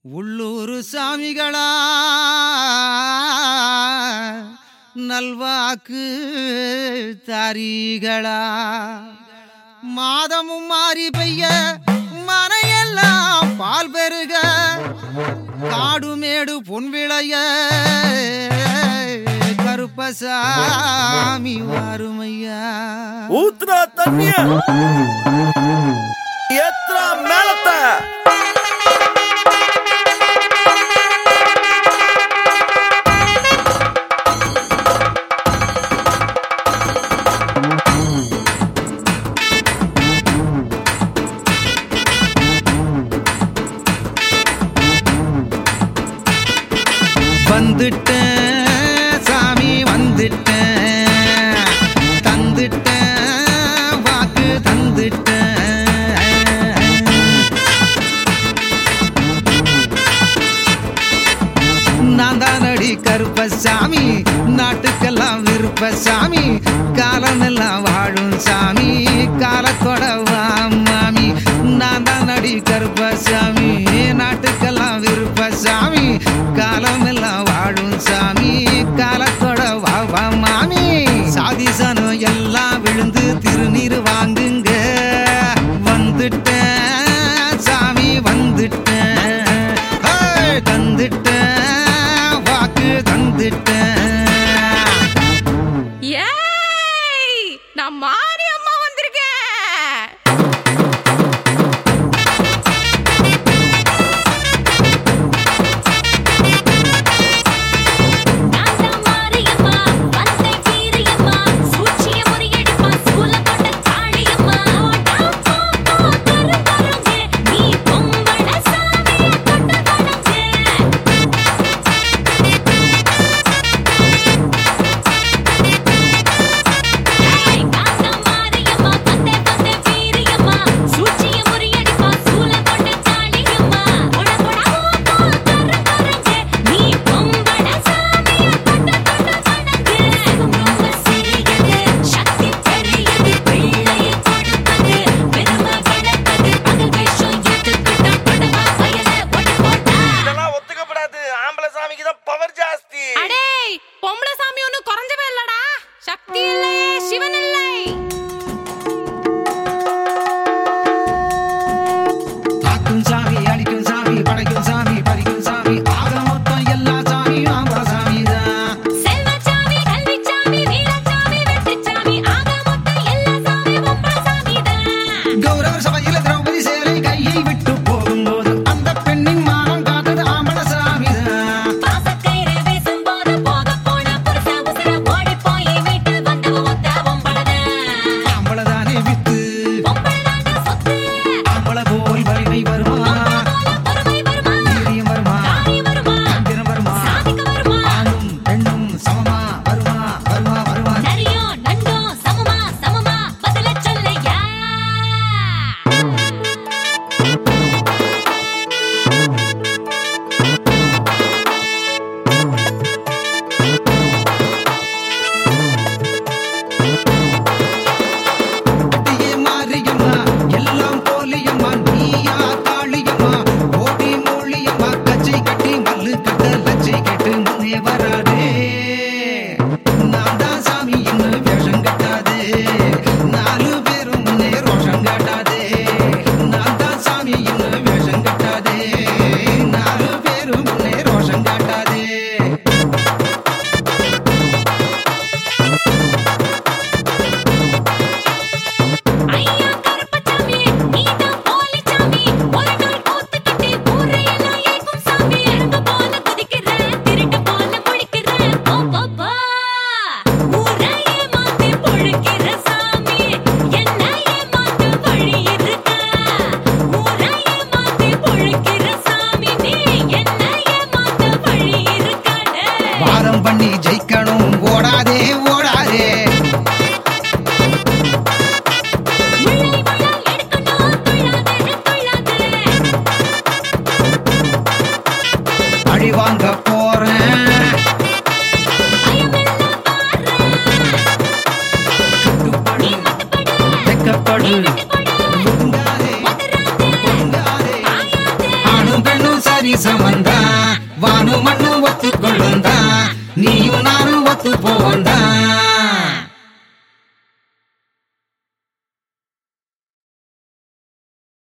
உள்ளூர் சாமிகளா நல்வாக்கு தாரிகளா மாதமும் மாறி பெய்ய மனையெல்லாம் பால் பெருக காடுமேடு பொன் விளைய கருப்பசாமி வாருமையா ஊத்துனா தண்ணிய ஏத்ரா மேலத்தை வந்துட்டேன் சாமி வந்துட்டேன் தந்துட்டேன் வாக்கு தந்துட்டேன் நான் தான் அடி கருப்பசாமி நாட்டுக்கெல்லாம் விருப்பசாமி காலமெல்லாம் வாழும் சாமி காலத்தோட வா மாமி நான் தான் அடி கருப்பசாமி நாட்டுக்கெல்லாம் விருப்பசாமி காலமெல்லாம் வாழும் சாமி காலத்தோட வா வா மாமி சாதிசனம் எல்லாம் விழுந்து திருநீர் வாங்குங்க வந்துட்டேன் சாமி வந்துட்டேன் ஏய், தந்துட்டேன் வாக்கு தந்துட்டேன் ஏய் நான் மாரியம்மா வந்திருக்கேன் நான்தா மாரியம்மா வந்தே வீரியம்மா சூழ்ச்சிய முறியடிப்பா சூல கொண்ட காளியம்மா ஓடா போ கரு கருங்கே நீ பொம்பள சாமிய தொட்டு வணங்கு ஏய் நான்தா மாரியம்மா வந்தே வந்தே வீரியம்மா சூழ்ச்சிய முறியடிப்பா சூல கொண்ட காளியம்மா ஓடா போடா போ கரு கருங்கே நீ பொம்பள சாமிய தொட்டு தொட்டு வணங்கு ரொம்ப சிறியது சக்தி பெரியது பிள்ளையை கொடுப்பது பெருமை வளர்ப்பது பகல் வேஷம் எதுக்கிட்ட படவா வயல ஒட போட்டா இதெல்லாம் ஒத்துக்கப்படாது ஆம்பளை சாமிக்கு தான் பவர் ஜாஸ்தி அடேய் பொம்பளை சாமி ஒன்னும் குறைஞ்சவே இல்லடா சக்தி இல்லையே சிவன் இல்லை காக்கும் சாமி அடிக்கும் சாமி படைக்கும் சாமி பறிக்கும் சாமி ஆக மொத்தம் எல்லா சாமியும் ஆம்பள சாமி தான் செல்வச்சாமி கல்விச்சாமி வீரச்சாமி வெற்றிச்சாமி ஆக மொத்தம் எல்லா சாமி பொம்பளை சாமிதான் கௌரவர் சபையில திரௌபதி சேலை கையை விட்டு போகும்போது அந்த பெண்ணின் மானம் காத்தது ஆம்பள சாமி தான் பாசக்கயிறு வீசும்போது போக போன புருஷ உசுர ஓடி போய் வீட்டு வந்தவ ஒத்த பொம்பளதான் ஆம்பள தானே வித்து பொம்பளதாண்டா சொத்து ஆம்பள போல் வலிமை வருமா போல பொறுமை வருமா வீரியம் வருமா காரி வருமா தந்திரம் வருமா சாதிக்க வருமா ஆணும் பெண்ணும் சமமா வருமா வருமா வருமா நரியும் நண்டும் சமமா சமமா பதில சொல்லையா அடியே மாரியம்மா எல்லாம் போலியம்மா நீயா காளியம்மா ஓடி மூலியம்மா கச்சை கட்டி மல்லு கட்ட லச்சை கட்டு முன்னே வராதே நான் தான் சாமி இன்னும் வேஷம் கட்டாதே நாலு பேரும் முன்னே ரோஷம் காட்டாதே நான் தான் சாமி இன்னும் வேஷம் கட்டாதே நாலு பேரும் முன்னே ரோஷம் காட்டாதே ஐயா கருப்பசாமி நீதான் போலிச்சாமி ஒரு நாள் கூத்து கட்டி ஊரையெல்லாம் ஏய்க்கும் சாமி இறங்க போல குதிக்கிற திருட்டு போல முழிக்கிற போ போ போ ஊரையே மாத்தி பொழுக்கிற சாமி என்ன ஏமாத்து வழி இருக்கா ஊரையே மாத்தி பொழுக்கிற சாமி நீ என்ன ஏமாத்து வழி இருக்காடே வாரம் பண்ணி ஜெயிக்கணும் ஓடாதே ஓடாதே முல்லை மலர் எடுக்கணும் துள்ளாதே துள்ளாதே அடி வாங்க போறேன் பயமெல்லாம் பாரு நீ மட்டுப்படு வெக்கப்படு நீ விட்டுப்படு ஒதுங்காதே ஒதுராதே ஒதுங்காதே ஆயாதே ஆணும் பெண்ணும் சரி சரி சமந்தா வானு மண்ணு ஒத்துக்கொள்ளுந்தா நீயும் நானும் ஒத்து போவந்தா